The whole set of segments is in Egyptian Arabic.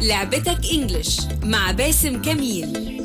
لعبتك انجلش مع باسم كميل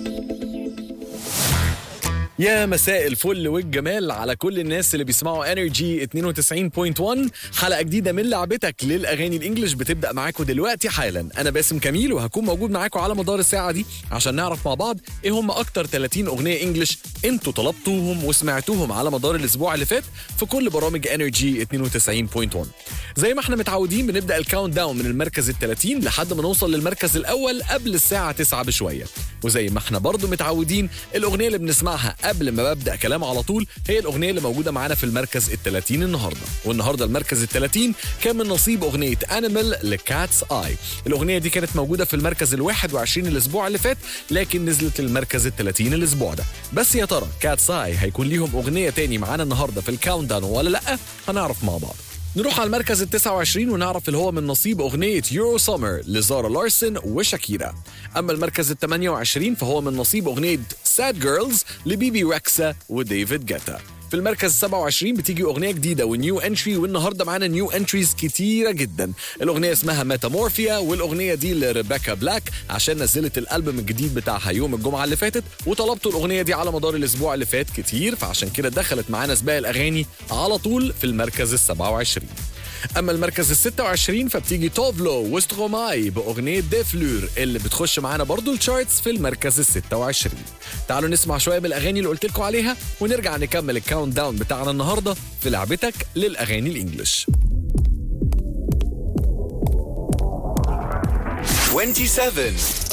يا مساء الفل والجمال على كل الناس اللي بيسمعوا انرجي 92.1 حلقه جديده من لعبتك للاغاني الانجليش بتبدا معاكم دلوقتي حالا انا باسم كميل وهكون موجود معاكم على مدار الساعه دي عشان نعرف مع بعض ايه هم اكتر 30 اغنيه انجليش انتوا طلبتوهم وسمعتوهم على مدار الاسبوع اللي فات في كل برامج انرجي 92.1 زي ما احنا متعودين بنبدا الكاونت داون من المركز ال 30 لحد ما نوصل للمركز الاول قبل الساعه 9 بشويه وزي ما احنا برضو متعودين الاغنيه اللي بنسمعها قبل ما ببدا كلام على طول هي الاغنيه اللي موجوده معانا في المركز ال 30 النهارده والنهارده المركز ال 30 كان من نصيب اغنيه انيمال لكاتس اي الاغنيه دي كانت موجوده في المركز ال 21 الاسبوع اللي فات لكن نزلت للمركز ال 30 الاسبوع ده بس يا ترى كاتس اي هيكون ليهم اغنيه تاني معانا النهارده في الكاونت داون ولا لا هنعرف مع بعض نروح على المركز ال 29 ونعرف اللي هو من نصيب أغنية يورو سمر لزارا لارسن وشاكيرا أما المركز ال 28 فهو من نصيب أغنية ساد جيرلز لبيبي ريكسا وديفيد جيتا في المركز 27 بتيجي اغنيه جديده ونيو انتري والنهارده معانا نيو انتريز كتيره جدا الاغنيه اسمها ميتامورفيا والاغنيه دي لريبيكا بلاك عشان نزلت الالبوم الجديد بتاعها يوم الجمعه اللي فاتت وطلبتوا الاغنيه دي على مدار الاسبوع اللي فات كتير فعشان كده دخلت معانا سباق الاغاني على طول في المركز ال 27 اما المركز ال 26 فبتيجي توفلو وستروماي باغنيه ديفلور اللي بتخش معانا برضو الشارتس في المركز ال 26 تعالوا نسمع شويه بالاغاني اللي قلت لكم عليها ونرجع نكمل الكاونت داون بتاعنا النهارده في لعبتك للاغاني الانجليش 27